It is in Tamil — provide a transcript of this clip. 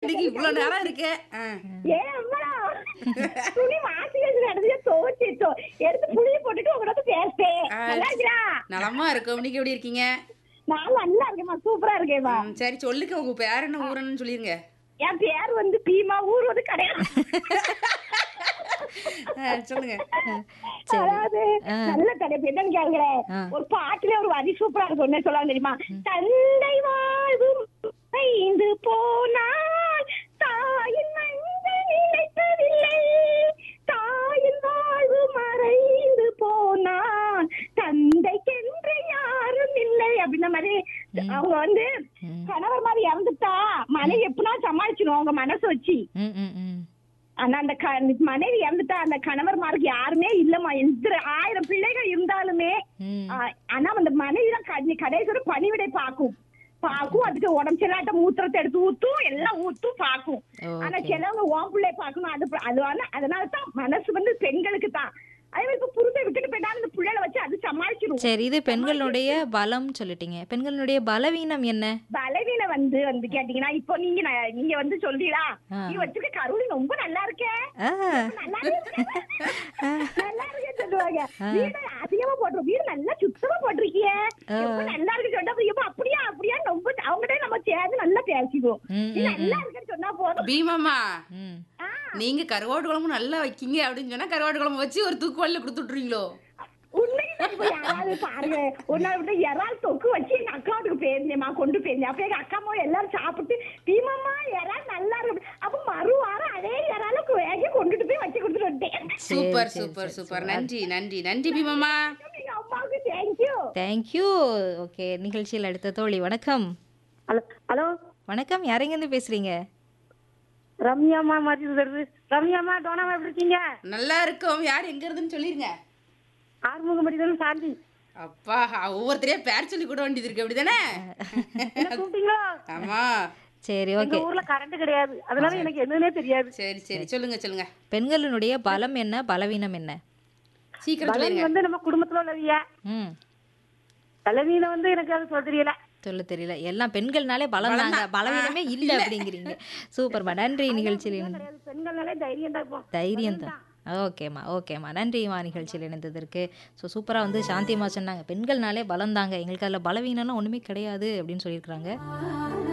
இன்னைக்கு இவ்வளவு நேரம் இருக்கு ஆ. ஏ அம்மா துணி வாஷிங் மிஷின் எடுத்து துவைச்சு தொ- எடுத்து புளிய போட்டுட்டு உங்களோட பேசுறேன் ஆ, நல்லா இருக்கிறா நலமா இருக்கும் இன்னைக்கு எப்படி இருக்கீங்க நான் நல்லா இருக்கேம்மா சூப்பரா இருக்கேம்மா ம், சரி சொல்லுங்க உங்க பேர் என்ன ஊரன்னு சொல்லிருங்க என் பேர் வந்து பீமா ஊர் வந்து கிடையாது ஆ, சொல்லுங்க சரி அதாவது நல்ல தலைப்பு என்னன்னு கேளுங்களேன் ஆ. ஒரு பாட்டுல ஒரு வரி சூப்பரா இருக்கும் என்ன சொல்லுவாங்க தெரியுமா தந்தை வாழ்வும் ஐந்து போனால் தாயின் மஞ்சள் நினைப்பதில்லை தாயின் வாழ்வு மறைந்து போனால் தந்தைக்கென்று யாரும் இல்லை அப்படின்ன மாதிரி அவங்க வந்து ம். கணவர் மாதிரி இறந்துட்டா மனைவி எப்படின்னா சமாளிச்சிடும் அவங்க மனசு வச்சு ம் ம் ம் ஆனா அந்த க- மனைவி இறந்துட்டா அந்த கணவர்மாருக்கு யாருமே இல்லம்மா எந்த ஆயிரம் பிள்ளைகள் இருந்தாலுமே ம் ஆ, ஆனா அந்த மனைவி தான் கடைசி வரை பணிவிடை பாக்கும் பாக்கும் அதுக்கு உடம்பு சரியில்லாட்ட மூத்திரத்தை எடுத்து ஊத்தும் எல்லாம் ஊத்தும் பாக்கும் ஆனா ஓகே சிலவங்க ஓம் பிள்ளை பாக்கணும் அது அது வந்து- அதனால தான் மனசு வந்து பெண்களுக்கு தான் அதே மாதிரி இப்ப புருஷை விட்டுட்டு போயிட்டாலும் அந்த பிள்ளைகளை வச்சு அது சமாளிச்சிரும் சரி இது பெண்களுடைய பலம் சொல்லிட்டீங்க பெண்களுடைய பலவீனம் என்ன பலவீன வந்து வந்து கேட்டீங்கன்னா இப்போ நீங்க ந- நீங்க வந்து சொல்றீங்களா ஆ. நீ வச்சுக்க கருளி ரொம்ப நல்லா இருக்கே ஆ, நல்லா இருக்கு. நல்லா இருக்கு சொல்லுவாங்க வீடு அதிகமா போட்டு வீடு நல்லா சுத்தமா போட்டிருக்கிய ரொம்ப நல்லா இருக்கு சொன்னா எப்ப அப்படியா அப்படியா ரொம்ப அவங்ககிட்ட நம்ம சேர்ந்து நல்லா பேசிக்குவோம் ம், நீ நல்லா இருக்குன்னு சொன்னா போதும் பீமாமா ம் ஆ, நீங்க கருவாட்டு குழம்பு நல்லா வைக்கீங்க அப்படின்னு சொன்னா கருவாட்டு குழம்பு வச்சு ஒரு தூக்குவாளில கொடுத்து விட்டுறீங்களோ உண்மையிலே இப்ப யாராவது பாருங்க ஒரு நாள் விட்டு இறால் தொக்கு வச்சு எங்க அக்காவுக்கு பேருந்தேம்மா கொண்டு போயிருந்தேன் அப்ப எங்க அக்கா அம்மா எல்லாரும் சாப்பிட்டு தீமாமா இறால் நல்லா இருக்கு அப்ப மறு வாரம் அதே இறாலுக்கு வேக கொண்டுட்டு போய் வச்சு கொடுத்துட்டு வந்துட்டேன் சூப்பர் சரி, சூப்பர் சரி, சூப்பர் நன்றி நன்றி நன்றி பீமாமா எங்க அம்மாவுக்கு தேங்க்யூ தேங்க்யூ ஓகே நிகழ்ச்சியில் அடுத்த தோழி வணக்கம் ஹலோ ஹலோ வணக்கம் யாரெங்கேருந்து பேசுறீங்க ரம்யாமா மாதிரி வருது ரம்யாமா டோனாமா எப்படி இருக்கீங்க நல்லா இருக்கும் யார் எங்க இருந்துன்னு சொல்லிருங்க ஆறுமுக மடிதல் சாந்தி அப்பா ஒவ்வொருத்தரையா பேர் சொல்லி கூட வேண்டியது இருக்கு அப்படிதானே என்ன கூப்பிட்டீங்களோ ஆமா சரி எங்க ஓகே ஊர்ல கரண்ட் கிடையாது அதனால எனக்கு என்னன்னே தெரியாது சரி சரி சொல்லுங்க சொல்லுங்க பெண்களினுடைய பலம் என்ன பலவீனம் என்ன சீக்கிரம் பலன் சொல்லிருங்க வந்து நம்ம குடும்பத்துல உள்ளவிய ம் பலவீனம் வந்து எனக்கு அது சொல்ல தெரியல சொல்ல தெரியல எல்லாம் பெண்கள்னாலே பலம் தாங்க பலவீனமே இல்லை அப்படிங்கிறீங்க சூப்பர்மா நன்றி நிகழ்ச்சியில் கிடையாது பெண்கள்னாலே தைரியம் தான் இப்போ தைரியம் தான் ஓகேம்மா ஓகேம்மா நன்றிம்மா நிகழ்ச்சியில் இணைந்ததற்கு ஸோ சூப்பராக வந்து சாந்தியம்மா சொன்னாங்க பெண்கள்னாலே பலம் தாங்க எங்களுக்கு அதில் பலவீனம்லாம் ஒன்றுமே கிடையாது அப்படின்னு சொல்லியிருக்கிறாங்க